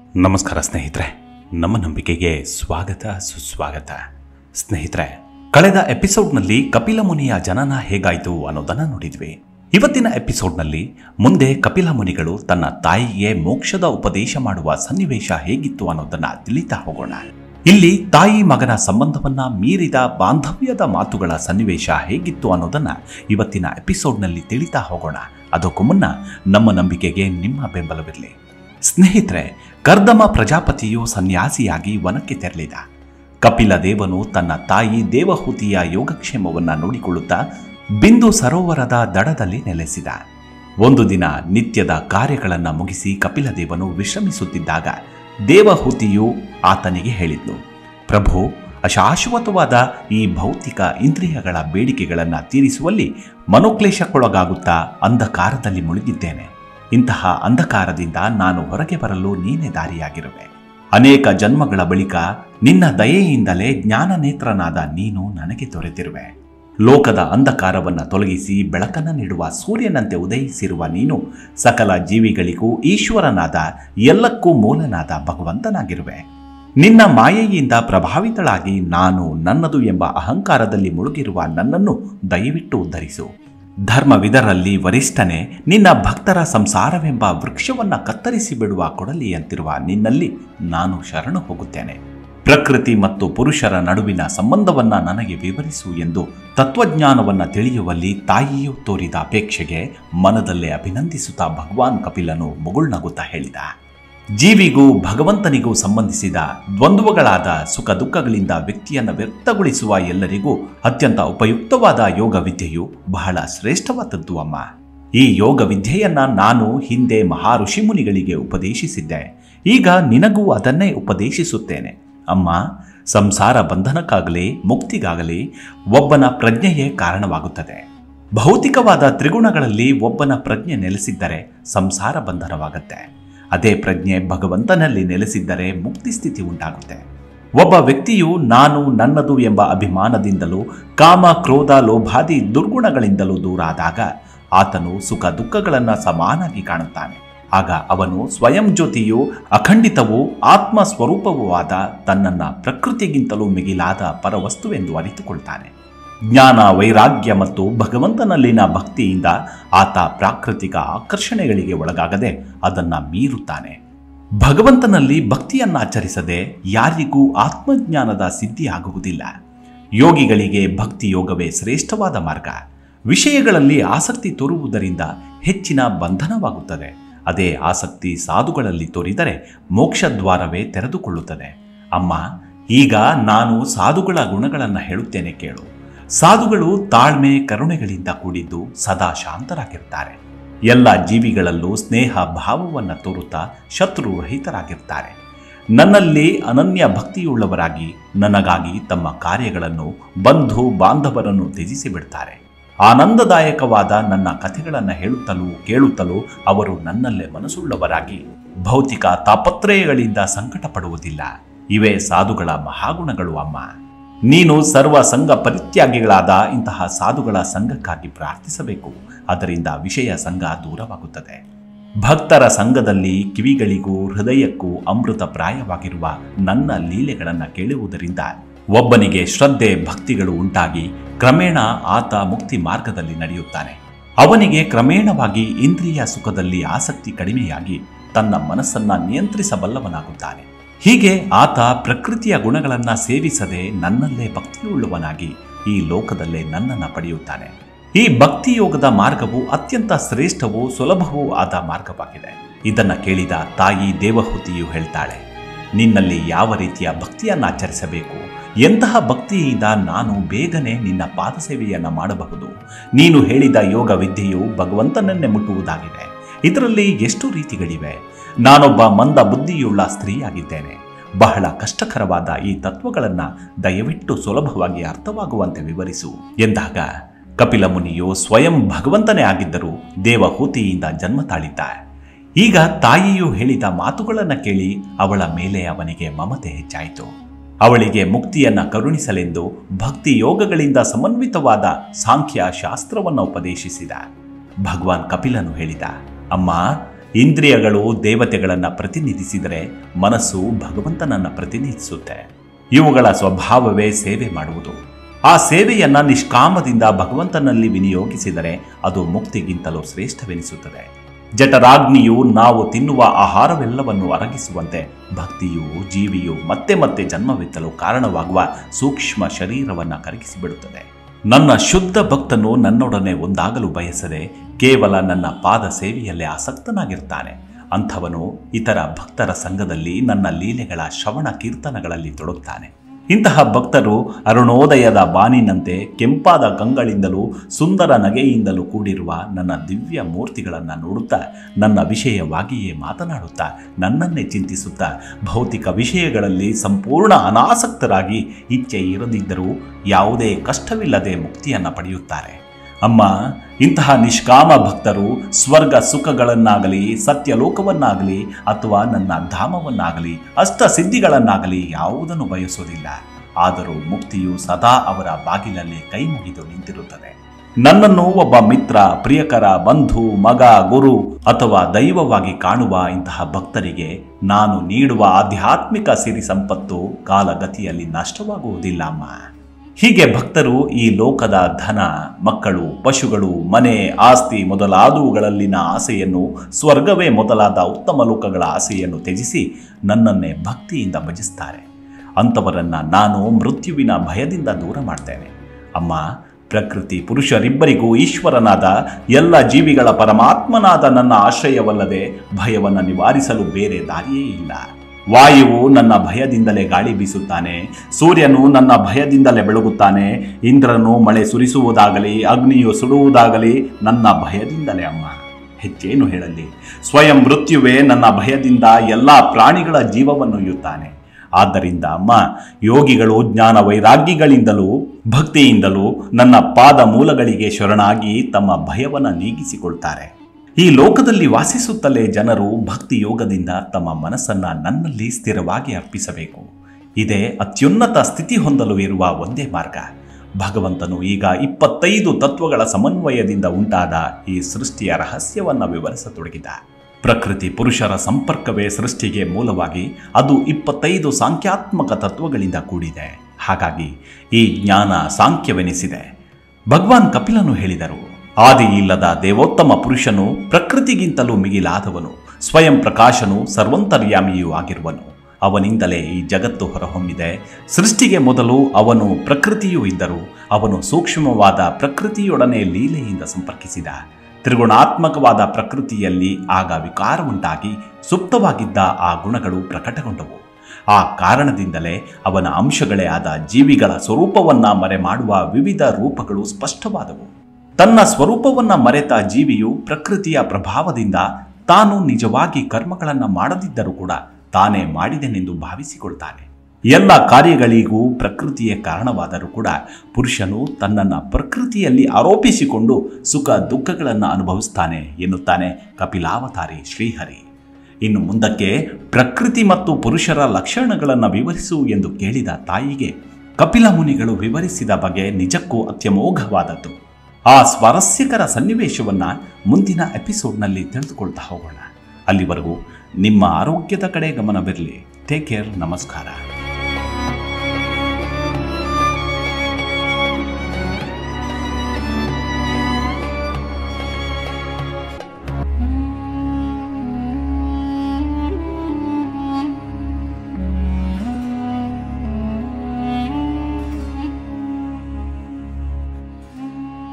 ನಮಸ್ಕಾರ ಸ್ನೇಹಿತರೆ ನಮ್ಮ ನಂಬಿಕೆಗೆ ಸ್ವಾಗತ ಸುಸ್ವಾಗತ ಸ್ನೇಹಿತರೆ ಕಳೆದ ಎಪಿಸೋಡ್ನಲ್ಲಿ ಕಪಿಲ ಮುನಿಯ ಜನನ ಹೇಗಾಯಿತು ಅನ್ನೋದನ್ನ ನೋಡಿದ್ವಿ ಇವತ್ತಿನ ಎಪಿಸೋಡ್ನಲ್ಲಿ ಮುಂದೆ ಕಪಿಲ ಮುನಿಗಳು ತನ್ನ ತಾಯಿಗೆ ಮೋಕ್ಷದ ಉಪದೇಶ ಮಾಡುವ ಸನ್ನಿವೇಶ ಹೇಗಿತ್ತು ಅನ್ನೋದನ್ನ ತಿಳಿತಾ ಹೋಗೋಣ ಇಲ್ಲಿ ತಾಯಿ ಮಗನ ಸಂಬಂಧವನ್ನ ಮೀರಿದ ಬಾಂಧವ್ಯದ ಮಾತುಗಳ ಸನ್ನಿವೇಶ ಹೇಗಿತ್ತು ಅನ್ನೋದನ್ನ ಇವತ್ತಿನ ಎಪಿಸೋಡ್ನಲ್ಲಿ ತಿಳಿತಾ ಹೋಗೋಣ ಅದಕ್ಕೂ ಮುನ್ನ ನಮ್ಮ ನಂಬಿಕೆಗೆ ನಿಮ್ಮ ಬೆಂಬಲವಿರಲಿ ಸ್ನೇಹಿತರೆ ಕರ್ದಮ ಪ್ರಜಾಪತಿಯು ಸನ್ಯಾಸಿಯಾಗಿ ವನಕ್ಕೆ ತೆರಳಿದ ಕಪಿಲ ದೇವನು ತನ್ನ ತಾಯಿ ದೇವಹೂತಿಯ ಯೋಗಕ್ಷೇಮವನ್ನ ನೋಡಿಕೊಳ್ಳುತ್ತಾ ಬಿಂದು ಸರೋವರದ ದಡದಲ್ಲಿ ನೆಲೆಸಿದ ಒಂದು ದಿನ ನಿತ್ಯದ ಕಾರ್ಯಗಳನ್ನು ಮುಗಿಸಿ ಕಪಿಲ ದೇವನು ವಿಶ್ರಮಿಸುತ್ತಿದ್ದಾಗ ದೇವಹೂತಿಯು ಆತನಿಗೆ ಹೇಳಿದ್ಲು ಪ್ರಭು ಅಶಾಶ್ವತವಾದ ಈ ಭೌತಿಕ ಇಂದ್ರಿಯಗಳ ಬೇಡಿಕೆಗಳನ್ನು ತೀರಿಸುವಲ್ಲಿ ಮನೋಕ್ಲೇಶಕ್ಕೊಳಗಾಗುತ್ತಾ ಅಂಧಕಾರದಲ್ಲಿ ಮುಳುಗಿದ್ದೇನೆ ಇಂತಹ ಅಂಧಕಾರದಿಂದ ನಾನು ಹೊರಗೆ ಬರಲು ನೀನೇ ದಾರಿಯಾಗಿರುವೆ ಅನೇಕ ಜನ್ಮಗಳ ಬಳಿಕ ನಿನ್ನ ದಯೆಯಿಂದಲೇ ಜ್ಞಾನನೇತ್ರನಾದ ನೀನು ನನಗೆ ದೊರೆತಿರುವೆ ಲೋಕದ ಅಂಧಕಾರವನ್ನು ತೊಲಗಿಸಿ ಬೆಳಕನ್ನು ನೀಡುವ ಸೂರ್ಯನಂತೆ ಉದಯಿಸಿರುವ ನೀನು ಸಕಲ ಜೀವಿಗಳಿಗೂ ಈಶ್ವರನಾದ ಎಲ್ಲಕ್ಕೂ ಮೂಲನಾದ ಭಗವಂತನಾಗಿರುವೆ ನಿನ್ನ ಮಾಯೆಯಿಂದ ಪ್ರಭಾವಿತಳಾಗಿ ನಾನು ನನ್ನದು ಎಂಬ ಅಹಂಕಾರದಲ್ಲಿ ಮುಳುಗಿರುವ ನನ್ನನ್ನು ದಯವಿಟ್ಟು ಉದ್ಧರಿಸು ಧರ್ಮವಿದರಲ್ಲಿ ವರಿಷ್ಠನೇ ನಿನ್ನ ಭಕ್ತರ ಸಂಸಾರವೆಂಬ ವೃಕ್ಷವನ್ನ ಕತ್ತರಿಸಿ ಬಿಡುವ ಕೊಡಲಿಯಂತಿರುವ ನಿನ್ನಲ್ಲಿ ನಾನು ಶರಣು ಹೋಗುತ್ತೇನೆ ಪ್ರಕೃತಿ ಮತ್ತು ಪುರುಷರ ನಡುವಿನ ಸಂಬಂಧವನ್ನ ನನಗೆ ವಿವರಿಸು ಎಂದು ತತ್ವಜ್ಞಾನವನ್ನ ತಿಳಿಯುವಲ್ಲಿ ತಾಯಿಯು ತೋರಿದ ಅಪೇಕ್ಷೆಗೆ ಮನದಲ್ಲೇ ಅಭಿನಂದಿಸುತ್ತಾ ಭಗವಾನ್ ಕಪಿಲನು ಮುಗುಳ್ನಗುತ್ತಾ ಹೇಳಿದ ಜೀವಿಗೂ ಭಗವಂತನಿಗೂ ಸಂಬಂಧಿಸಿದ ದ್ವಂದ್ವಗಳಾದ ಸುಖ ದುಃಖಗಳಿಂದ ವ್ಯಕ್ತಿಯನ್ನು ವ್ಯಕ್ತಗೊಳಿಸುವ ಎಲ್ಲರಿಗೂ ಅತ್ಯಂತ ಉಪಯುಕ್ತವಾದ ಯೋಗ ವಿದ್ಯೆಯು ಬಹಳ ಶ್ರೇಷ್ಠವಾದದ್ದು ಅಮ್ಮ ಈ ಯೋಗ ವಿದ್ಯೆಯನ್ನ ನಾನು ಹಿಂದೆ ಮಹಾ ಋಷಿಮುನಿಗಳಿಗೆ ಉಪದೇಶಿಸಿದ್ದೆ ಈಗ ನಿನಗೂ ಅದನ್ನೇ ಉಪದೇಶಿಸುತ್ತೇನೆ ಅಮ್ಮ ಸಂಸಾರ ಬಂಧನಕ್ಕಾಗಲಿ ಮುಕ್ತಿಗಾಗಲಿ ಒಬ್ಬನ ಪ್ರಜ್ಞೆಯೇ ಕಾರಣವಾಗುತ್ತದೆ ಭೌತಿಕವಾದ ತ್ರಿಗುಣಗಳಲ್ಲಿ ಒಬ್ಬನ ಪ್ರಜ್ಞೆ ನೆಲೆಸಿದ್ದರೆ ಸಂಸಾರ ಬಂಧನವಾಗುತ್ತೆ ಅದೇ ಪ್ರಜ್ಞೆ ಭಗವಂತನಲ್ಲಿ ನೆಲೆಸಿದ್ದರೆ ಮುಕ್ತಿ ಸ್ಥಿತಿ ಉಂಟಾಗುತ್ತೆ ಒಬ್ಬ ವ್ಯಕ್ತಿಯು ನಾನು ನನ್ನದು ಎಂಬ ಅಭಿಮಾನದಿಂದಲೂ ಕಾಮ ಕ್ರೋಧ ಲೋಭಾದಿ ದುರ್ಗುಣಗಳಿಂದಲೂ ದೂರಾದಾಗ ಆತನು ಸುಖ ದುಃಖಗಳನ್ನು ಸಮಾನಾಗಿ ಕಾಣುತ್ತಾನೆ ಆಗ ಅವನು ಸ್ವಯಂ ಜ್ಯೋತಿಯು ಅಖಂಡಿತವೂ ಆತ್ಮ ಸ್ವರೂಪವೂ ಆದ ತನ್ನನ್ನ ಪ್ರಕೃತಿಗಿಂತಲೂ ಮಿಗಿಲಾದ ಪರವಸ್ತುವೆಂದು ಅರಿತುಕೊಳ್ತಾನೆ ಜ್ಞಾನ ವೈರಾಗ್ಯ ಮತ್ತು ಭಗವಂತನಲ್ಲಿನ ಭಕ್ತಿಯಿಂದ ಆತ ಪ್ರಾಕೃತಿಕ ಆಕರ್ಷಣೆಗಳಿಗೆ ಒಳಗಾಗದೆ ಅದನ್ನ ಮೀರುತ್ತಾನೆ ಭಗವಂತನಲ್ಲಿ ಭಕ್ತಿಯನ್ನ ಆಚರಿಸದೆ ಯಾರಿಗೂ ಆತ್ಮಜ್ಞಾನದ ಸಿದ್ಧಿ ಆಗುವುದಿಲ್ಲ ಯೋಗಿಗಳಿಗೆ ಭಕ್ತಿ ಯೋಗವೇ ಶ್ರೇಷ್ಠವಾದ ಮಾರ್ಗ ವಿಷಯಗಳಲ್ಲಿ ಆಸಕ್ತಿ ತೋರುವುದರಿಂದ ಹೆಚ್ಚಿನ ಬಂಧನವಾಗುತ್ತದೆ ಅದೇ ಆಸಕ್ತಿ ಸಾಧುಗಳಲ್ಲಿ ತೋರಿದರೆ ಮೋಕ್ಷದ್ವಾರವೇ ತೆರೆದುಕೊಳ್ಳುತ್ತದೆ ಅಮ್ಮ ಈಗ ನಾನು ಸಾಧುಗಳ ಗುಣಗಳನ್ನು ಹೇಳುತ್ತೇನೆ ಕೇಳು ಸಾಧುಗಳು ತಾಳ್ಮೆ ಕರುಣೆಗಳಿಂದ ಕೂಡಿದ್ದು ಸದಾ ಶಾಂತರಾಗಿರ್ತಾರೆ ಎಲ್ಲ ಜೀವಿಗಳಲ್ಲೂ ಸ್ನೇಹ ಭಾವವನ್ನು ತೋರುತ್ತಾ ಶತ್ರು ರಹಿತರಾಗಿರ್ತಾರೆ ನನ್ನಲ್ಲಿ ಅನನ್ಯ ಭಕ್ತಿಯುಳ್ಳವರಾಗಿ ನನಗಾಗಿ ತಮ್ಮ ಕಾರ್ಯಗಳನ್ನು ಬಂಧು ಬಾಂಧವರನ್ನು ತ್ಯಜಿಸಿ ಬಿಡ್ತಾರೆ ಆನಂದದಾಯಕವಾದ ನನ್ನ ಕಥೆಗಳನ್ನು ಹೇಳುತ್ತಲೂ ಕೇಳುತ್ತಲೂ ಅವರು ನನ್ನಲ್ಲೇ ಮನಸ್ಸುಳ್ಳವರಾಗಿ ಭೌತಿಕ ತಾಪತ್ರಯಗಳಿಂದ ಸಂಕಟ ಪಡುವುದಿಲ್ಲ ಇವೇ ಸಾಧುಗಳ ಮಹಾಗುಣಗಳು ಅಮ್ಮ ನೀನು ಸರ್ವ ಸಂಘ ಪರಿತ್ಯಾಗಿಗಳಾದ ಇಂತಹ ಸಾಧುಗಳ ಸಂಘಕ್ಕಾಗಿ ಪ್ರಾರ್ಥಿಸಬೇಕು ಅದರಿಂದ ವಿಷಯ ಸಂಘ ದೂರವಾಗುತ್ತದೆ ಭಕ್ತರ ಸಂಘದಲ್ಲಿ ಕಿವಿಗಳಿಗೂ ಹೃದಯಕ್ಕೂ ಅಮೃತ ಪ್ರಾಯವಾಗಿರುವ ನನ್ನ ಲೀಲೆಗಳನ್ನು ಕೇಳುವುದರಿಂದ ಒಬ್ಬನಿಗೆ ಶ್ರದ್ಧೆ ಭಕ್ತಿಗಳು ಉಂಟಾಗಿ ಕ್ರಮೇಣ ಆತ ಮುಕ್ತಿ ಮಾರ್ಗದಲ್ಲಿ ನಡೆಯುತ್ತಾನೆ ಅವನಿಗೆ ಕ್ರಮೇಣವಾಗಿ ಇಂದ್ರಿಯ ಸುಖದಲ್ಲಿ ಆಸಕ್ತಿ ಕಡಿಮೆಯಾಗಿ ತನ್ನ ಮನಸ್ಸನ್ನ ನಿಯಂತ್ರಿಸಬಲ್ಲವನಾಗುತ್ತಾನೆ ಹೀಗೆ ಆತ ಪ್ರಕೃತಿಯ ಗುಣಗಳನ್ನು ಸೇವಿಸದೆ ನನ್ನಲ್ಲೇ ಭಕ್ತಿಯುಳ್ಳವನಾಗಿ ಈ ಲೋಕದಲ್ಲೇ ನನ್ನನ್ನು ಪಡೆಯುತ್ತಾನೆ ಈ ಭಕ್ತಿ ಯೋಗದ ಮಾರ್ಗವು ಅತ್ಯಂತ ಶ್ರೇಷ್ಠವೂ ಸುಲಭವೂ ಆದ ಮಾರ್ಗವಾಗಿದೆ ಇದನ್ನ ಕೇಳಿದ ತಾಯಿ ದೇವಹೂತಿಯು ಹೇಳ್ತಾಳೆ ನಿನ್ನಲ್ಲಿ ಯಾವ ರೀತಿಯ ಭಕ್ತಿಯನ್ನು ಆಚರಿಸಬೇಕು ಎಂತಹ ಭಕ್ತಿಯಿಂದ ನಾನು ಬೇಗನೆ ನಿನ್ನ ಪಾದಸೇವೆಯನ್ನು ಮಾಡಬಹುದು ನೀನು ಹೇಳಿದ ಯೋಗ ವಿದ್ಯೆಯು ಭಗವಂತನನ್ನೇ ಮುಟ್ಟುವುದಾಗಿದೆ ಇದರಲ್ಲಿ ಎಷ್ಟು ರೀತಿಗಳಿವೆ ನಾನೊಬ್ಬ ಮಂದ ಬುದ್ಧಿಯುಳ್ಳ ಸ್ತ್ರೀಯಾಗಿದ್ದೇನೆ ಬಹಳ ಕಷ್ಟಕರವಾದ ಈ ತತ್ವಗಳನ್ನು ದಯವಿಟ್ಟು ಸುಲಭವಾಗಿ ಅರ್ಥವಾಗುವಂತೆ ವಿವರಿಸು ಎಂದಾಗ ಕಪಿಲ ಮುನಿಯು ಸ್ವಯಂ ಭಗವಂತನೇ ಆಗಿದ್ದರೂ ದೇವಹೂತಿಯಿಂದ ಜನ್ಮ ತಾಳಿದ್ದ ಈಗ ತಾಯಿಯು ಹೇಳಿದ ಮಾತುಗಳನ್ನು ಕೇಳಿ ಅವಳ ಮೇಲೆ ಅವನಿಗೆ ಮಮತೆ ಹೆಚ್ಚಾಯಿತು ಅವಳಿಗೆ ಮುಕ್ತಿಯನ್ನ ಕರುಣಿಸಲೆಂದು ಭಕ್ತಿ ಯೋಗಗಳಿಂದ ಸಮನ್ವಿತವಾದ ಸಾಂಖ್ಯ ಶಾಸ್ತ್ರವನ್ನು ಉಪದೇಶಿಸಿದ ಭಗವಾನ್ ಕಪಿಲನು ಹೇಳಿದ ಅಮ್ಮ ಇಂದ್ರಿಯಗಳು ದೇವತೆಗಳನ್ನು ಪ್ರತಿನಿಧಿಸಿದರೆ ಮನಸ್ಸು ಭಗವಂತನನ್ನು ಪ್ರತಿನಿಧಿಸುತ್ತೆ ಇವುಗಳ ಸ್ವಭಾವವೇ ಸೇವೆ ಮಾಡುವುದು ಆ ಸೇವೆಯನ್ನ ನಿಷ್ಕಾಮದಿಂದ ಭಗವಂತನಲ್ಲಿ ವಿನಿಯೋಗಿಸಿದರೆ ಅದು ಮುಕ್ತಿಗಿಂತಲೂ ಶ್ರೇಷ್ಠವೆನಿಸುತ್ತದೆ ಜಠರಾಗ್ನಿಯು ನಾವು ತಿನ್ನುವ ಆಹಾರವೆಲ್ಲವನ್ನು ಅರಗಿಸುವಂತೆ ಭಕ್ತಿಯು ಜೀವಿಯು ಮತ್ತೆ ಮತ್ತೆ ಜನ್ಮವೆತ್ತಲು ಕಾರಣವಾಗುವ ಸೂಕ್ಷ್ಮ ಶರೀರವನ್ನು ಕರಗಿಸಿಬಿಡುತ್ತದೆ ನನ್ನ ಶುದ್ಧ ಭಕ್ತನು ನನ್ನೊಡನೆ ಒಂದಾಗಲು ಬಯಸದೆ ಕೇವಲ ನನ್ನ ಪಾದ ಸೇವೆಯಲ್ಲೇ ಆಸಕ್ತನಾಗಿರ್ತಾನೆ ಅಂಥವನು ಇತರ ಭಕ್ತರ ಸಂಘದಲ್ಲಿ ನನ್ನ ಲೀಲೆಗಳ ಶ್ರವಣ ಕೀರ್ತನಗಳಲ್ಲಿ ತೊಡಗುತ್ತಾನೆ ಇಂತಹ ಭಕ್ತರು ಅರುಣೋದಯದ ಬಾನಿನಂತೆ ಕೆಂಪಾದ ಕಂಗಳಿಂದಲೂ ಸುಂದರ ನಗೆಯಿಂದಲೂ ಕೂಡಿರುವ ನನ್ನ ದಿವ್ಯ ಮೂರ್ತಿಗಳನ್ನು ನೋಡುತ್ತಾ ನನ್ನ ವಿಷಯವಾಗಿಯೇ ಮಾತನಾಡುತ್ತಾ ನನ್ನನ್ನೇ ಚಿಂತಿಸುತ್ತಾ ಭೌತಿಕ ವಿಷಯಗಳಲ್ಲಿ ಸಂಪೂರ್ಣ ಅನಾಸಕ್ತರಾಗಿ ಇಚ್ಛೆ ಇರದಿದ್ದರೂ ಯಾವುದೇ ಕಷ್ಟವಿಲ್ಲದೆ ಮುಕ್ತಿಯನ್ನು ಪಡೆಯುತ್ತಾರೆ ಅಮ್ಮ ಇಂತಹ ನಿಷ್ಕಾಮ ಭಕ್ತರು ಸ್ವರ್ಗ ಸುಖಗಳನ್ನಾಗಲಿ ಸತ್ಯಲೋಕವನ್ನಾಗಲಿ ಅಥವಾ ನನ್ನ ಧಾಮವನ್ನಾಗಲಿ ಅಷ್ಟ ಸಿದ್ಧಿಗಳನ್ನಾಗಲಿ ಯಾವುದನ್ನು ಬಯಸೋದಿಲ್ಲ ಆದರೂ ಮುಕ್ತಿಯು ಸದಾ ಅವರ ಬಾಗಿಲಲ್ಲಿ ಕೈ ಮುಗಿದು ನಿಂತಿರುತ್ತದೆ ನನ್ನನ್ನು ಒಬ್ಬ ಮಿತ್ರ ಪ್ರಿಯಕರ ಬಂಧು ಮಗ ಗುರು ಅಥವಾ ದೈವವಾಗಿ ಕಾಣುವ ಇಂತಹ ಭಕ್ತರಿಗೆ ನಾನು ನೀಡುವ ಆಧ್ಯಾತ್ಮಿಕ ಸಿರಿ ಸಂಪತ್ತು ಕಾಲಗತಿಯಲ್ಲಿ ನಷ್ಟವಾಗುವುದಿಲ್ಲ ಅಮ್ಮ ಹೀಗೆ ಭಕ್ತರು ಈ ಲೋಕದ ಧನ ಮಕ್ಕಳು ಪಶುಗಳು ಮನೆ ಆಸ್ತಿ ಮೊದಲಾದವುಗಳಲ್ಲಿನ ಆಸೆಯನ್ನು ಸ್ವರ್ಗವೇ ಮೊದಲಾದ ಉತ್ತಮ ಲೋಕಗಳ ಆಸೆಯನ್ನು ತ್ಯಜಿಸಿ ನನ್ನನ್ನೇ ಭಕ್ತಿಯಿಂದ ಭಜಿಸ್ತಾರೆ ಅಂಥವರನ್ನ ನಾನು ಮೃತ್ಯುವಿನ ಭಯದಿಂದ ದೂರ ಮಾಡ್ತೇನೆ ಅಮ್ಮ ಪ್ರಕೃತಿ ಪುರುಷರಿಬ್ಬರಿಗೂ ಈಶ್ವರನಾದ ಎಲ್ಲ ಜೀವಿಗಳ ಪರಮಾತ್ಮನಾದ ನನ್ನ ಆಶ್ರಯವಲ್ಲದೆ ಭಯವನ್ನು ನಿವಾರಿಸಲು ಬೇರೆ ದಾರಿಯೇ ಇಲ್ಲ ವಾಯುವು ನನ್ನ ಭಯದಿಂದಲೇ ಗಾಳಿ ಬೀಸುತ್ತಾನೆ ಸೂರ್ಯನು ನನ್ನ ಭಯದಿಂದಲೇ ಬೆಳಗುತ್ತಾನೆ ಇಂದ್ರನು ಮಳೆ ಸುರಿಸುವುದಾಗಲಿ ಅಗ್ನಿಯು ಸುಡುವುದಾಗಲಿ ನನ್ನ ಭಯದಿಂದಲೇ ಅಮ್ಮ ಹೆಚ್ಚೇನು ಹೇಳಲಿ ಸ್ವಯಂ ಮೃತ್ಯುವೇ ನನ್ನ ಭಯದಿಂದ ಎಲ್ಲ ಪ್ರಾಣಿಗಳ ಜೀವವನ್ನು ಒಯ್ಯುತ್ತಾನೆ ಆದ್ದರಿಂದ ಅಮ್ಮ ಯೋಗಿಗಳು ಜ್ಞಾನ ವೈರಾಗ್ಯಗಳಿಂದಲೂ ಭಕ್ತಿಯಿಂದಲೂ ನನ್ನ ಪಾದ ಮೂಲಗಳಿಗೆ ಶರಣಾಗಿ ತಮ್ಮ ಭಯವನ್ನು ನೀಗಿಸಿಕೊಳ್ತಾರೆ ಈ ಲೋಕದಲ್ಲಿ ವಾಸಿಸುತ್ತಲೇ ಜನರು ಭಕ್ತಿ ಯೋಗದಿಂದ ತಮ್ಮ ಮನಸ್ಸನ್ನ ನನ್ನಲ್ಲಿ ಸ್ಥಿರವಾಗಿ ಅರ್ಪಿಸಬೇಕು ಇದೇ ಅತ್ಯುನ್ನತ ಸ್ಥಿತಿ ಹೊಂದಲು ಇರುವ ಒಂದೇ ಮಾರ್ಗ ಭಗವಂತನು ಈಗ ಇಪ್ಪತ್ತೈದು ತತ್ವಗಳ ಸಮನ್ವಯದಿಂದ ಉಂಟಾದ ಈ ಸೃಷ್ಟಿಯ ರಹಸ್ಯವನ್ನು ವಿವರಿಸತೊಡಗಿದ ಪ್ರಕೃತಿ ಪುರುಷರ ಸಂಪರ್ಕವೇ ಸೃಷ್ಟಿಗೆ ಮೂಲವಾಗಿ ಅದು ಇಪ್ಪತ್ತೈದು ಸಾಂಖ್ಯಾತ್ಮಕ ತತ್ವಗಳಿಂದ ಕೂಡಿದೆ ಹಾಗಾಗಿ ಈ ಜ್ಞಾನ ಸಾಂಖ್ಯವೆನಿಸಿದೆ ಭಗವಾನ್ ಕಪಿಲನು ಹೇಳಿದರು ಆದಿ ಇಲ್ಲದ ದೇವೋತ್ತಮ ಪುರುಷನು ಪ್ರಕೃತಿಗಿಂತಲೂ ಮಿಗಿಲಾದವನು ಸ್ವಯಂ ಪ್ರಕಾಶನು ಸರ್ವಂತರ್ಯಾಮಿಯೂ ಆಗಿರುವನು ಅವನಿಂದಲೇ ಈ ಜಗತ್ತು ಹೊರಹೊಮ್ಮಿದೆ ಸೃಷ್ಟಿಗೆ ಮೊದಲು ಅವನು ಪ್ರಕೃತಿಯೂ ಇದ್ದರು ಅವನು ಸೂಕ್ಷ್ಮವಾದ ಪ್ರಕೃತಿಯೊಡನೆ ಲೀಲೆಯಿಂದ ಸಂಪರ್ಕಿಸಿದ ತ್ರಿಗುಣಾತ್ಮಕವಾದ ಪ್ರಕೃತಿಯಲ್ಲಿ ಆಗ ವಿಕಾರ ಉಂಟಾಗಿ ಸುಪ್ತವಾಗಿದ್ದ ಆ ಗುಣಗಳು ಪ್ರಕಟಗೊಂಡವು ಆ ಕಾರಣದಿಂದಲೇ ಅವನ ಅಂಶಗಳೇ ಆದ ಜೀವಿಗಳ ಸ್ವರೂಪವನ್ನ ಮರೆ ಮಾಡುವ ವಿವಿಧ ರೂಪಗಳು ಸ್ಪಷ್ಟವಾದವು ತನ್ನ ಸ್ವರೂಪವನ್ನ ಮರೆತ ಜೀವಿಯು ಪ್ರಕೃತಿಯ ಪ್ರಭಾವದಿಂದ ತಾನು ನಿಜವಾಗಿ ಕರ್ಮಗಳನ್ನು ಮಾಡದಿದ್ದರೂ ಕೂಡ ತಾನೇ ಮಾಡಿದೆನೆಂದು ಭಾವಿಸಿಕೊಳ್ತಾನೆ ಎಲ್ಲ ಕಾರ್ಯಗಳಿಗೂ ಪ್ರಕೃತಿಯೇ ಕಾರಣವಾದರೂ ಕೂಡ ಪುರುಷನು ತನ್ನನ್ನು ಪ್ರಕೃತಿಯಲ್ಲಿ ಆರೋಪಿಸಿಕೊಂಡು ಸುಖ ದುಃಖಗಳನ್ನು ಅನುಭವಿಸ್ತಾನೆ ಎನ್ನುತ್ತಾನೆ ಕಪಿಲಾವತಾರಿ ಶ್ರೀಹರಿ ಇನ್ನು ಮುಂದಕ್ಕೆ ಪ್ರಕೃತಿ ಮತ್ತು ಪುರುಷರ ಲಕ್ಷಣಗಳನ್ನು ವಿವರಿಸು ಎಂದು ಕೇಳಿದ ತಾಯಿಗೆ ಕಪಿಲ ಮುನಿಗಳು ವಿವರಿಸಿದ ಬಗೆ ನಿಜಕ್ಕೂ ಅತ್ಯಮೋಘವಾದದ್ದು ಆ ಸ್ವಾರಸ್ಯಕರ ಸನ್ನಿವೇಶವನ್ನ ಮುಂದಿನ ಎಪಿಸೋಡ್ನಲ್ಲಿ ತಿಳಿದುಕೊಳ್ತಾ ಹೋಗೋಣ ಅಲ್ಲಿವರೆಗೂ ನಿಮ್ಮ ಆರೋಗ್ಯದ ಕಡೆ ಗಮನವಿರಲಿ ಟೇಕ್ ಕೇರ್ ನಮಸ್ಕಾರ